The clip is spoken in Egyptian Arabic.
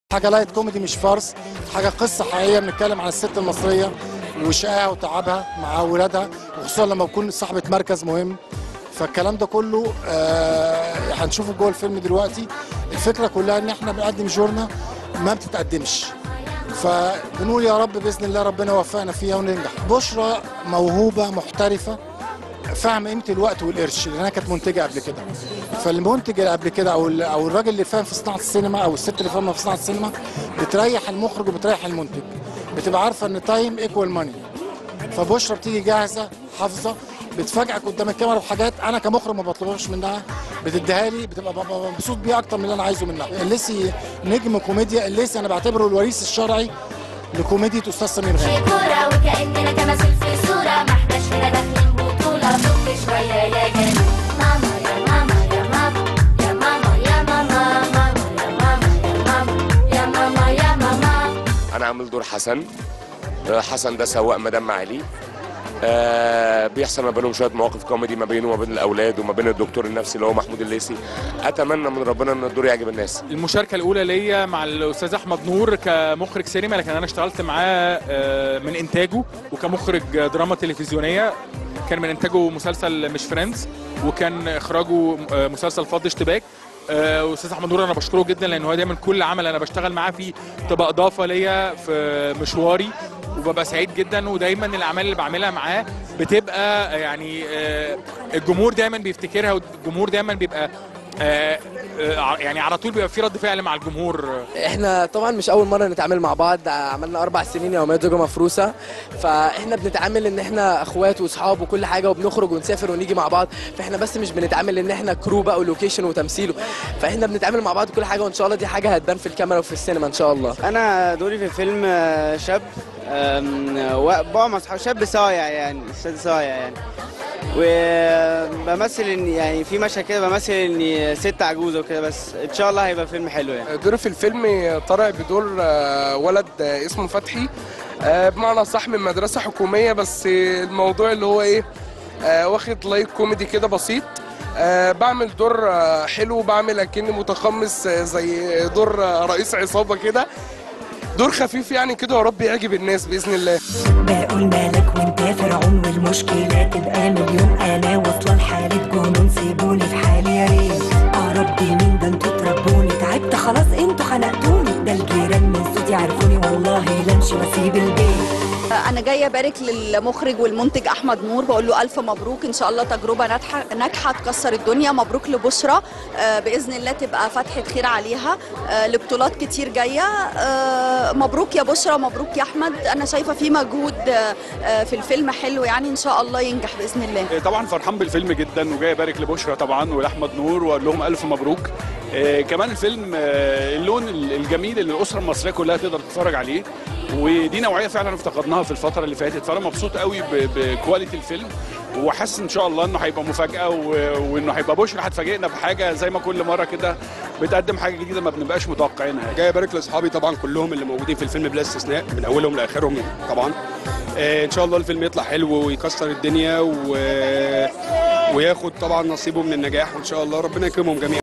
حاجه لايت كوميدي مش فارس حاجه قصه حقيقيه بنتكلم عن الست المصريه وشقاها وتعبها مع اولادها وخصوصا لما تكون صاحبه مركز مهم فالكلام ده كله آه هنشوفه جوه الفيلم دلوقتي الفكره كلها ان احنا بنقدم جورنا ما بتتقدمش فبنقول يا رب باذن الله ربنا يوفقنا فيها وننجح بشرى موهوبه محترفه فاهم قيمه الوقت والقرش لانها كانت منتجه قبل كده فالمنتج اللي قبل كده او او الراجل اللي فاهم في صناعه السينما او الست اللي فاهمه في صناعه السينما بتريح المخرج وبتريح المنتج بتبقى عارفه ان تايم ايكوال ماني فبشرى بتيجي جاهزه حافظه بتفاجئك قدام الكاميرا بحاجات انا كمخرج ما بطلبهاش منها بتديها لي بتبقى ببقى مبسوط بيها اكتر من اللي انا عايزه منها الليسي نجم كوميديا الليسي انا بعتبره الوريث الشرعي لكوميديا استاذ سمير غانم كورة وكأننا تماثيل في صورة ما احناش هنا داخلين بطولة كل شوية يا جنون ماما يا ماما يا ماما يا ماما يا ماما ماما يا ماما يا ماما يا ماما يا ماما انا عامل دور حسن آه، حسن ده سواق مدام معالي آه بيحصل ما بينهم شويه مواقف كوميدي ما بينه وما بين الاولاد وما بين الدكتور النفسي اللي هو محمود الليثي اتمنى من ربنا ان الدور يعجب الناس المشاركه الاولى ليا مع الاستاذ احمد نور كمخرج سينما لكن انا اشتغلت معاه آه، من انتاجه وكمخرج دراما تلفزيونيه كان من انتاجه مسلسل مش فريندز وكان اخراجه آه، مسلسل فض اشتباك آه، استاذ احمد نور انا بشكره جدا لان هو دايما كل عمل انا بشتغل معاه فيه تبقى اضافه ليا في مشواري وببقى سعيد جدا ودايما الاعمال اللي بعملها معاه بتبقى يعني آه، الجمهور دايما بيفتكرها والجمهور دايما بيبقى آه، آه، يعني على طول بيبقى في رد فعل مع الجمهور احنا طبعا مش اول مره نتعامل مع بعض عملنا اربع سنين يوميات زوجة مفروسه فاحنا بنتعامل ان احنا اخوات واصحاب وكل حاجه وبنخرج ونسافر ونيجي مع بعض فاحنا بس مش بنتعامل ان احنا كرو بقى ولوكيشن وتمثيل فاحنا بنتعامل مع بعض كل حاجه وان شاء الله دي حاجه هتبان في الكاميرا وفي السينما ان شاء الله انا دوري في الفيلم آه، شاب آم، و- بقى مع اصحاب شاب صايع يعني استاذ صايع يعني وبمثل ان يعني في مشهد كده بمثل اني ست عجوزه وكده بس ان شاء الله هيبقى فيلم حلو يعني دوري في الفيلم طالع بدور آه، ولد آه، اسمه فتحي آه، بمعنى صح من مدرسة حكومية بس الموضوع اللي هو ايه آه، واخد لايت كوميدي كده بسيط آه، بعمل دور آه، حلو بعمل اكني متقمص آه، زي دور آه، رئيس عصابة كده دور خفيف يعني كده يا رب يعجب الناس بإذن الله بقول مالك وانت فرعون والمشكلة تبقى مليون انا واصلة لحالة جنون سيبوني في حالي يا ريت اه ربي مين ده انتوا تربوني تعبت خلاص انتوا خنقتوني ده الجيران من صوتي عرفوني والله لا امشي واسيب البيت انا جايه ابارك للمخرج والمنتج احمد نور بقول له الف مبروك ان شاء الله تجربه ناجحه ناجحه تكسر الدنيا مبروك لبشرى آه، باذن الله تبقى فتحه خير عليها آه، لبطولات كتير جايه آه، مبروك يا بشرى مبروك يا احمد انا شايفه في مجهود آه، آه، في الفيلم حلو يعني ان شاء الله ينجح باذن الله طبعا فرحان بالفيلم جدا وجاي ابارك لبشرى طبعا ولاحمد نور واقول لهم الف مبروك آه، كمان الفيلم آه، اللون الجميل اللي الاسره المصريه كلها تقدر تتفرج عليه ودي نوعيه فعلا افتقدناها في الفتره اللي فاتت فانا مبسوط قوي ب- بكواليتي الفيلم وحاسس ان شاء الله انه هيبقى مفاجاه و- وانه هيبقى بشرى هتفاجئنا بحاجه زي ما كل مره كده بتقدم حاجه جديده ما بنبقاش متوقعينها جاي ابارك لاصحابي طبعا كلهم اللي موجودين في الفيلم بلا استثناء من اولهم لاخرهم طبعا آه، ان شاء الله الفيلم يطلع حلو ويكسر الدنيا و... وياخد طبعا نصيبه من النجاح وان شاء الله ربنا يكرمهم جميعا